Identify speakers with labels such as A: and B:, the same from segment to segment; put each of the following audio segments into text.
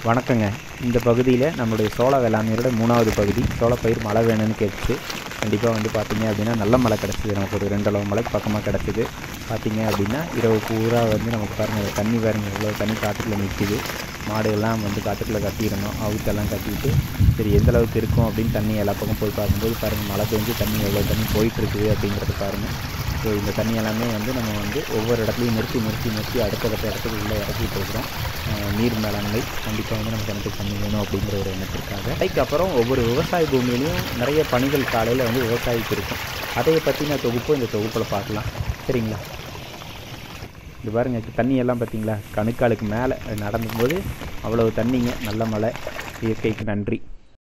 A: வணக்கங்க இந்த பகுதியில் நம்மளுடைய சோள வேளாண்மையோட மூணாவது பகுதி சோளப்பயிர் மழை வேணும்னு கேட்டுச்சு கண்டிப்பாக வந்து பார்த்தீங்க அப்படின்னா நல்ல மழை கிடச்சிது நமக்கு ஒரு ரெண்டு அளவு மழைக்கு பக்கமாக கிடச்சிது பார்த்தீங்க அப்படின்னா இரவு பூரா வந்து நமக்கு பாருங்கள் தண்ணி பாருங்க எவ்வளோ தண்ணி காட்டுக்குள்ளே நிற்கிது மாடுகள்லாம் வந்து காட்டுக்குள்ளே கட்டிடணும் அவுத்தெல்லாம் கட்டிட்டு சரி எந்த அளவுக்கு இருக்கும் அப்படின்னு தண்ணி எல்லா பக்கம் போய் பார்க்கும்போது பாருங்கள் மழை பெஞ்சு தண்ணி எவ்வளோ தண்ணி போயிட்டுருக்குது அப்படிங்கிறத பாருங்கள் ஸோ இந்த தண்ணி எல்லாமே வந்து நம்ம வந்து ஒவ்வொரு இடத்துலையும் நிறுத்தி நிறுத்தி நிறுத்தி அடுத்தடுத்த இடத்துக்கு உள்ளே இறக்கிட்டு இருக்கிறோம் அஹ் நீர் மேலாண்மை கண்டிப்பாக வந்து நம்ம கிணத்துக்கு தண்ணி வேணும் அப்படிங்கிற ஒரு எண்ணத்திற்காக அதுக்கப்புறம் ஒவ்வொரு விவசாய பூமியிலையும் நிறைய பணிகள் காலையில் வந்து விவசாயிக்கு இருக்கும் அதை பற்றின தொகுப்பு இந்த தொகுப்பில் பார்க்கலாம் சரிங்களா இது பாருங்க தண்ணி எல்லாம் பார்த்தீங்களா கணுக்காலுக்கு மேலே நடந்தும்போது அவ்வளவு தண்ணிங்க நல்ல மழை இயற்கைக்கு நன்றி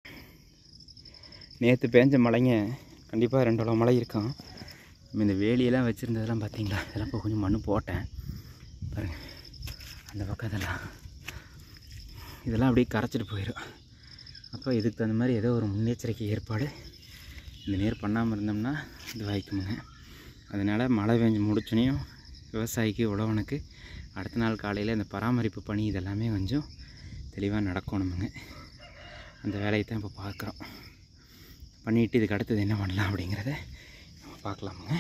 A: நேற்று பேஞ்ச மழைங்க கண்டிப்பாக ரெண்டு அளவு மழை இருக்கும் நம்ம இந்த வேலியெல்லாம் வச்சுருந்ததெல்லாம் பார்த்தீங்களா இதெல்லாம் இப்போ கொஞ்சம் மண் போட்டேன் பாருங்க அந்த பக்கம் இதெல்லாம் இதெல்லாம் அப்படியே கரைச்சிட்டு போயிடும் அப்போ இதுக்கு தகுந்த மாதிரி ஏதோ ஒரு முன்னெச்சரிக்கை ஏற்பாடு இந்த நீர் பண்ணாமல் இருந்தோம்னா இது வாய்க்குமுங்க அதனால் மழை பெஞ்சு முடிச்சோனையும் விவசாயிக்கு உழவனுக்கு அடுத்த நாள் காலையில் இந்த பராமரிப்பு பணி இதெல்லாமே கொஞ்சம் தெளிவாக நடக்கணுமுங்க அந்த வேலையை தான் இப்போ பார்க்குறோம் பண்ணிவிட்டு இதுக்கு அடுத்தது என்ன பண்ணலாம் அப்படிங்கிறத நம்ம பார்க்கலாமுங்க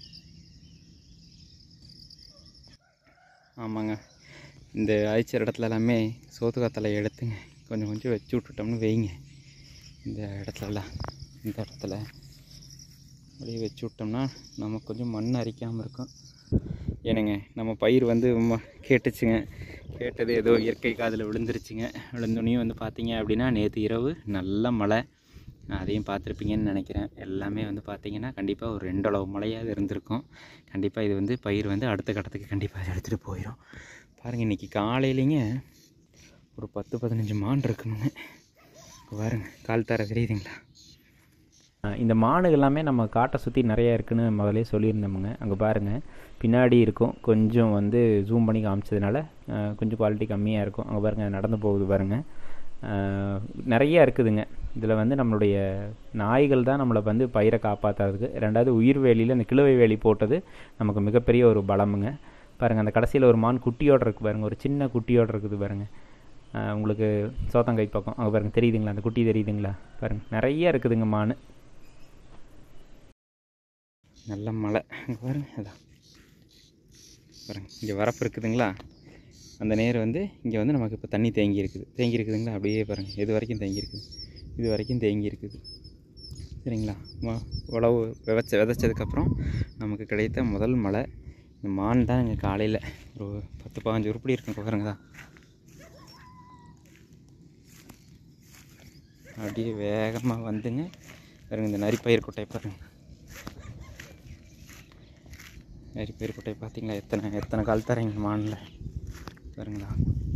A: ஆமாங்க இந்த அழிச்ச இடத்துல எல்லாமே சோத்து காத்தலை எடுத்துங்க கொஞ்சம் கொஞ்சம் வச்சு விட்டுட்டோம்னு வைங்க இந்த இடத்துலலாம் இந்த இடத்துல அப்படியே வச்சு விட்டோம்னா நமக்கு கொஞ்சம் மண் அரிக்காமல் இருக்கும் ஏனுங்க நம்ம பயிர் வந்து ம- கேட்டுச்சுங்க கேட்டது ஏதோ இயற்கை காதில் விழுந்துருச்சுங்க விழுந்தோனையும் வந்து பார்த்தீங்க அப்படின்னா நேற்று இரவு நல்ல மழை அதையும் பார்த்துருப்பீங்கன்னு நினைக்கிறேன் எல்லாமே வந்து பார்த்தீங்கன்னா கண்டிப்பாக ஒரு ரெண்டு அளவு மழையாவது இருந்திருக்கும் கண்டிப்பாக இது வந்து பயிர் வந்து அடுத்த கட்டத்துக்கு கண்டிப்பாக எடுத்துகிட்டு போயிடும் பாருங்கள் இன்றைக்கி காலையிலேங்க ஒரு பத்து பதினஞ்சு மான் இருக்குமுங்க இப்ப பாருங்க கால் தர தெரியுதுங்களா இந்த மானுகள் எல்லாமே நம்ம காட்டை சுற்றி நிறைய இருக்குன்னு முதலே சொல்லியிருந்தோமுங்க அங்கே பாருங்கள் பின்னாடி இருக்கும் கொஞ்சம் வந்து ஜூம் பண்ணி காமிச்சதுனால அஹ், கொஞ்சம் குவாலிட்டி கம்மியாக இருக்கும் அங்கே பாருங்கள் நடந்து போகுது பாருங்கள் அஹ், நிறைய இருக்குதுங்க இதில் வந்து நம்மளுடைய நாய்கள் தான் நம்மளை வந்து பயிரை காப்பாற்றுறதுக்கு ரெண்டாவது உயிர் வேலியில் இந்த கிழுவை வேலி போட்டது நமக்கு மிகப்பெரிய ஒரு பலமுங்க பாருங்கள் அந்த கடைசியில் ஒரு மான் குட்டியோட இருக்குது பாருங்கள் ஒரு சின்ன குட்டியோட இருக்குது பாருங்கள் அஹ், உங்களுக்கு சோத்தங்கை பக்கம் அங்கே பாருங்கள் தெரியுதுங்களா அந்த குட்டி தெரியுதுங்களா பாருங்கள் நிறைய இருக்குதுங்க மான் நல்ல மழை இங்கே பாருங்க அதான் பாருங்க இங்கே வரப்பு இருக்குதுங்களா அந்த நேர் வந்து இங்கே வந்து நமக்கு இப்போ தண்ணி தேங்கி இருக்குது தேங்கி இருக்குதுங்களா அப்படியே பாருங்கள் இது வரைக்கும் தேங்கி இருக்குது இது வரைக்கும் தேங்கி இருக்குது சரிங்களா ம- உழவு விதைச்ச விதைச்சதுக்கப்புறம் நமக்கு கிடைத்த முதல் மழை இந்த மான் தான் இங்கே காலையில் ஒரு பத்து பதினஞ்சு உருப்படி இருக்கும் பாருங்க தான் அப்படியே வேகமாக வந்துங்க பாருங்க இந்த நரிப்பயிர் கொட்டை பாருங்க நரிப்பயிர் கொட்டை பார்த்தீங்களா எத்தனை எத்தனை கால் தரீங்க மானில் பாருங்களா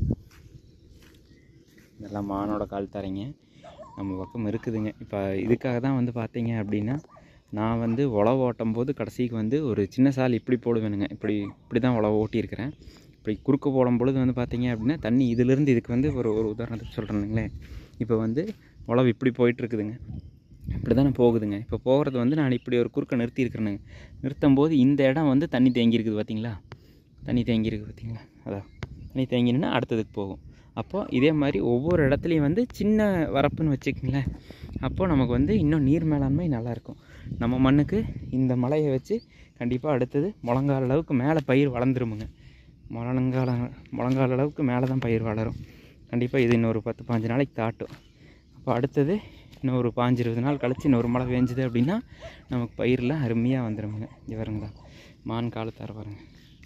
A: இதெல்லாம் மானோட கால் தரீங்க நம்ம பக்கம் இருக்குதுங்க இப்போ இதுக்காக தான் வந்து பார்த்தீங்க அப்படின்னா நான் வந்து உழவு ஓட்டும் போது கடைசிக்கு வந்து ஒரு சின்ன சால் இப்படி போடுவேனுங்க இப்படி இப்படி தான் உழவு ஓட்டியிருக்கிறேன் இப்படி குறுக்க போடும் பொழுது வந்து பார்த்தீங்க அப்படின்னா தண்ணி இதிலிருந்து இதுக்கு வந்து ஒரு ஒரு உதாரணத்துக்கு சொல்கிறேனுங்களே இப்போ வந்து உழவு இப்படி போயிட்டுருக்குதுங்க இப்படி தானே போகுதுங்க இப்போ போகிறது வந்து நான் இப்படி ஒரு குறுக்க நிறுத்தி இருக்கிறேனுங்க நிறுத்தும் போது இந்த இடம் வந்து தண்ணி தேங்கி இருக்குது பார்த்தீங்களா தண்ணி தேங்கி இருக்குது பார்த்தீங்களா அதான் தண்ணி தேங்கினா அடுத்ததுக்கு போகும் அப்போது இதே மாதிரி ஒவ்வொரு இடத்துலையும் வந்து சின்ன வரப்புன்னு வச்சுக்கங்களேன் அப்போது நமக்கு வந்து இன்னும் நீர் மேலாண்மை நல்லாயிருக்கும் நம்ம மண்ணுக்கு இந்த மழையை வச்சு கண்டிப்பாக அடுத்தது முழங்கால் அளவுக்கு மேலே பயிர் வளர்ந்துருமுங்க முழங்கால முழங்கால் அளவுக்கு மேலே தான் பயிர் வளரும் கண்டிப்பாக இது இன்னொரு பத்து பாஞ்சு நாளைக்கு தாட்டும் அப்போ அடுத்தது இன்னும் ஒரு பாஞ்சு இருபது நாள் கழிச்சு இன்னொரு மழை பெஞ்சுது அப்படின்னா நமக்கு பயிரெலாம் அருமையாக வந்துடுமுங்க இங்கே வருங்களா மான் காலத்தார பாருங்க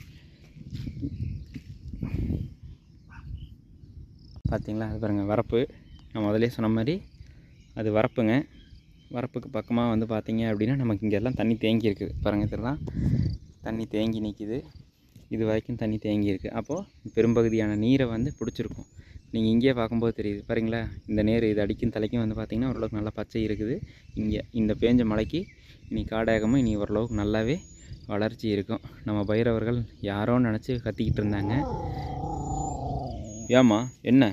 A: பார்த்தீங்களா அது பாருங்கள் வரப்பு நான் முதலே சொன்ன மாதிரி அது வரப்புங்க வரப்புக்கு பக்கமாக வந்து பார்த்தீங்க அப்படின்னா நமக்கு இங்கே எல்லாம் தண்ணி தேங்கி இருக்குது பாருங்கள் இதெல்லாம் தண்ணி தேங்கி நிற்கிது இது வரைக்கும் தண்ணி தேங்கி இருக்குது அப்போது பெரும்பகுதியான நீரை வந்து பிடிச்சிருக்கும் நீங்கள் இங்கேயே பார்க்கும்போது தெரியுது பாருங்களா இந்த நேர் இது அடிக்கும் தலைக்கும் வந்து பார்த்திங்கன்னா ஓரளவுக்கு நல்லா பச்சை இருக்குது இங்கே இந்த பேஞ்ச மழைக்கு இனி காடாகமும் இனி ஓரளவுக்கு நல்லாவே வளர்ச்சி இருக்கும் நம்ம பைரவர்கள் யாரோன்னு நினச்சி கத்திக்கிட்டு இருந்தாங்க ஏம்மா என்ன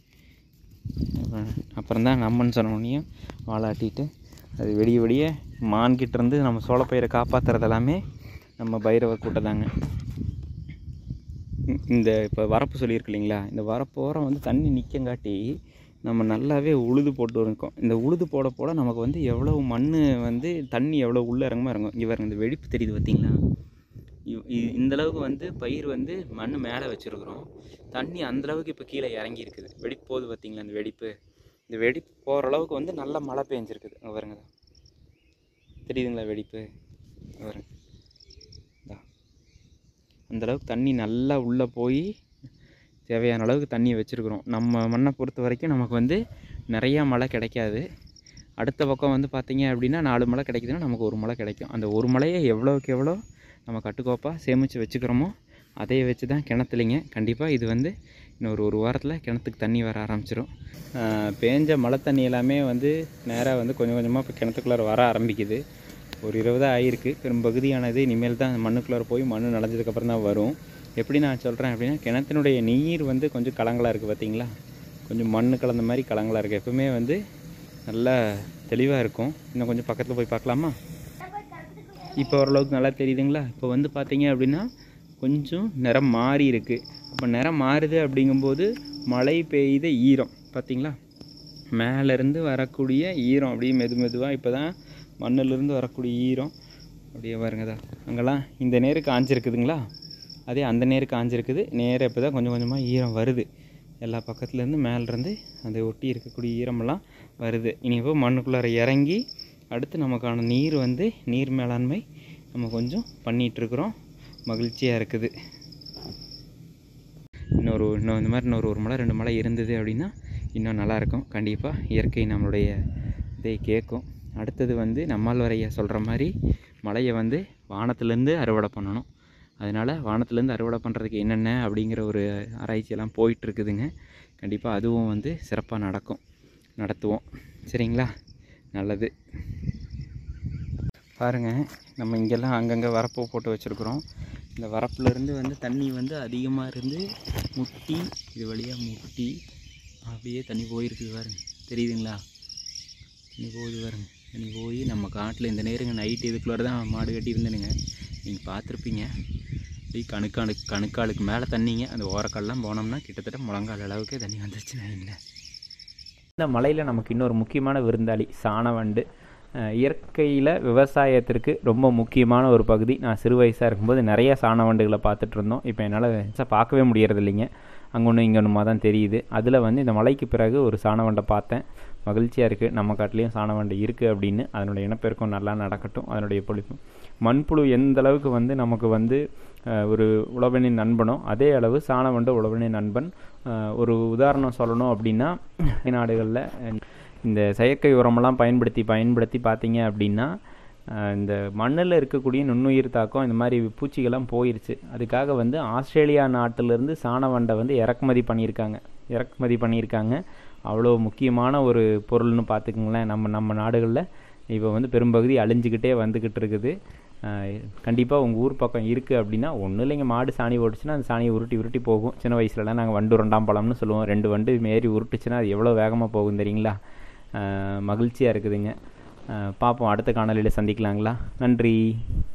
A: அப்புறம் தான் நம்மன்னு சொன்னோடனையும் வாழாட்டிட்டு அது வெடிய வெடிய மான்கிட்ட இருந்து நம்ம சோளப்பயிரை காப்பாற்றுறது எல்லாமே நம்ம பைரவர் கூட்டம் தாங்க இ- இந்த இப்போ வரப்பு சொல்லியிருக்கு இல்லைங்களா இந்த வரப்போரம் வந்து தண்ணி நிற்கங்காட்டி நம்ம நல்லாவே உழுது போட்டு இருக்கோம் இந்த உழுது போட போட நமக்கு வந்து எவ்வளோ மண் வந்து தண்ணி எவ்வளோ உள்ளே இறங்குமோ இறங்கும் இங்கே பாருங்க இந்த வெடிப்பு தெரியுது பார்த்தீங்களா இ- இ- இந்த அளவுக்கு வந்து பயிர் வந்து மண் மேலே வச்சுருக்குறோம் தண்ணி அந்த அளவுக்கு இப்போ கீழே இறங்கி இருக்குது வெடிப்பு போகுது பார்த்தீங்களா இந்த வெடிப்பு இந்த வெடிப்பு போகிற அளவுக்கு வந்து நல்ல மழை பெஞ்சிருக்குது அங்கே பாருங்க இதோ. தெரியுதுங்களா வெடிப்பு இங்க பாருங்க இதோ. அந்த அளவுக்கு தண்ணி நல்லா உள்ளே போய் தேவையான அளவுக்கு தண்ணியை வச்சுருக்குறோம் நம்ம மண்ணை பொறுத்த வரைக்கும் நமக்கு வந்து நிறையா மழை கிடைக்காது அடுத்த பக்கம் வந்து பார்த்தீங்க அப்படின்னா நாலு மழை கிடைக்குதுன்னா நமக்கு ஒரு மழை கிடைக்கும் அந்த ஒரு மழையை எவ்வளோக்கு எவ்வளோ நம்ம கட்டுக்கோப்பாக சேமித்து வச்சுக்கிறோமோ அதை வச்சு தான் கிணத்துலிங்க கண்டிப்பாக இது வந்து இன்னொரு ஒரு வாரத்தில் கிணத்துக்கு தண்ணி வர ஆரம்பிச்சிடும் பேஞ்ச மழை தண்ணி எல்லாமே வந்து நேராக வந்து கொஞ்சம் கொஞ்சமாக இப்போ கிணத்துக்குள்ளார வர ஆரம்பிக்குது ஒரு இருபதாக ஆகிருக்கு பெரும்பகுதியானது இனிமேல் தான் மண்ணுக்குள்ளார போய் மண் நனைஞ்சதுக்கப்புறம் தான் வரும் எப்படி நான் சொல்கிறேன் அப்படின்னா கிணத்தினுடைய நீர் வந்து கொஞ்சம் கலங்களாக இருக்குது பார்த்தீங்களா கொஞ்சம் மண் கலந்த மாதிரி கலங்களாக இருக்குது எப்பவுமே வந்து நல்லா தெளிவாக இருக்கும் இன்னும் கொஞ்சம் பக்கத்தில் போய் பார்க்கலாமா இப்போ ஓரளவுக்கு நல்லா தெரியுதுங்களா இப்போ வந்து பார்த்தீங்க அப்படின்னா கொஞ்சம் நிறம் மாறி இருக்குது அப்போ நிறம் மாறுது அப்படிங்கும்போது மழை பெய்த ஈரம் பார்த்தீங்களா மேலேருந்து வரக்கூடிய ஈரம் அப்படியே மெது மெதுவாக இப்போ தான் மண்ணிலிருந்து வரக்கூடிய ஈரம் அப்படியே பாருங்கதா அங்கெல்லாம் இந்த நேரு காஞ்சிருக்குதுங்களா அதே அந்த நேரு காஞ்சிருக்குது நேராக இப்போ தான் கொஞ்சம் கொஞ்சமாக ஈரம் வருது எல்லா பக்கத்துலேருந்து மேலேருந்து அந்த ஒட்டி இருக்கக்கூடிய ஈரமெல்லாம் வருது இனிப்போ மண்ணுக்குள்ளார இறங்கி அடுத்து நமக்கான நீர் வந்து நீர் மேலாண்மை நம்ம கொஞ்சம் பண்ணிகிட்ருக்குறோம் மகிழ்ச்சியாக இருக்குது இன்னொரு இன்னும் இந்த மாதிரி இன்னொரு ஒரு மழை ரெண்டு மழை இருந்தது அப்படின்னா இன்னும் நல்லாயிருக்கும் கண்டிப்பாக இயற்கை நம்மளுடைய இதை கேட்கும் அடுத்தது வந்து நம்மால் வரைய சொல்கிற மாதிரி மழையை வந்து வானத்துலேருந்து அறுவடை பண்ணணும் அதனால் வானத்துலேருந்து அறுவடை பண்ணுறதுக்கு என்னென்ன அப்படிங்கிற ஒரு ஆராய்ச்சியெல்லாம் போயிட்டுருக்குதுங்க கண்டிப்பாக அதுவும் வந்து சிறப்பாக நடக்கும் நடத்துவோம் சரிங்களா நல்லது பாருங்கள் நம்ம இங்கெல்லாம் அங்கங்கே வரப்பு போட்டு வச்சுருக்குறோம் இந்த வரப்புலேருந்து வந்து தண்ணி வந்து அதிகமாக இருந்து முட்டி இது வழியாக முட்டி அப்படியே தண்ணி போயிருக்குது பாருங்க தெரியுதுங்களா தண்ணி போகுது பாருங்க தண்ணி போய் நம்ம காட்டில் இந்த நேரங்க நைட்டு இதுக்குள்ளார தான் மாடு கட்டி இருந்தேனுங்க நீங்கள் பார்த்துருப்பீங்க அப்படியே கணுக்காலு கணுக்காலுக்கு மேலே தண்ணிங்க அந்த ஓரக்கால்லாம் போனோம்னா கிட்டத்தட்ட முழங்கால் அளவுக்கு தண்ணி வந்துருச்சுன்னு வைங்களேன் இந்த மலையில் நமக்கு இன்னொரு முக்கியமான விருந்தாளி சாணவண்டு அஹ் இயற்கையில் விவசாயத்திற்கு ரொம்ப முக்கியமான ஒரு பகுதி நான் சிறு வயசாக இருக்கும்போது நிறைய சாணவண்டுகளை பார்த்துட்டு இருந்தோம் இப்போ என்னால் பார்க்கவே முடியறது இல்லைங்க அங்கே ஒன்று இங்கே ஒன்றுமா தான் தெரியுது அதில் வந்து இந்த மலைக்கு பிறகு ஒரு சாணவண்டை பார்த்தேன் மகிழ்ச்சியாக இருக்குது நம்ம காட்டிலையும் சாணவண்டை இருக்குது அப்படின்னு அதனுடைய இனப்பெருக்கம் நல்லா நடக்கட்டும் அதனுடைய பொழிப்பு மண்புழு எந்த அளவுக்கு வந்து நமக்கு வந்து அஹ், ஒரு உழவனின் நண்பனோ அதே அளவு சாணவண்டு உழவனின் நண்பன் அஹ், ஒரு உதாரணம் சொல்லணும் அப்படின்னா நாடுகளில் இந்த செயற்கை உரமெல்லாம் பயன்படுத்தி பயன்படுத்தி பார்த்தீங்க அப்படின்னா அஹ், இந்த மண்ணில் இருக்கக்கூடிய நுண்ணுயிர் தாக்கம் இந்த மாதிரி பூச்சிகள்லாம் போயிருச்சு அதுக்காக வந்து ஆஸ்திரேலியா நாட்டிலேருந்து சாணவண்டை வந்து இறக்குமதி பண்ணியிருக்காங்க இறக்குமதி பண்ணியிருக்காங்க அவ்வளோ முக்கியமான ஒரு பொருள்னு பார்த்துக்குங்களேன் நம்ம நம்ம நாடுகளில் இப்போ வந்து பெரும்பகுதி அழிஞ்சிக்கிட்டே வந்துக்கிட்டு இருக்குது கண்டிப்பாக உங்கள் ஊர் பக்கம் இருக்குது அப்படின்னா ஒன்றும் இல்லைங்க மாடு சாணி ஓட்டுச்சுன்னா அந்த சாணியை உருட்டி உருட்டி போகும் சின்ன வயசுலலாம் நாங்கள் வண்டு ரெண்டாம் பழம்னு சொல்லுவோம் ரெண்டு வண்டு மேரி உருட்டுச்சுன்னா அது எவ்வளோ வேகமாக போகும் தெரியுங்களா மகிழ்ச்சியாக இருக்குதுங்க அஹ் பார்ப்போம் அடுத்த காணொலியில் சந்திக்கலாங்களா நன்றி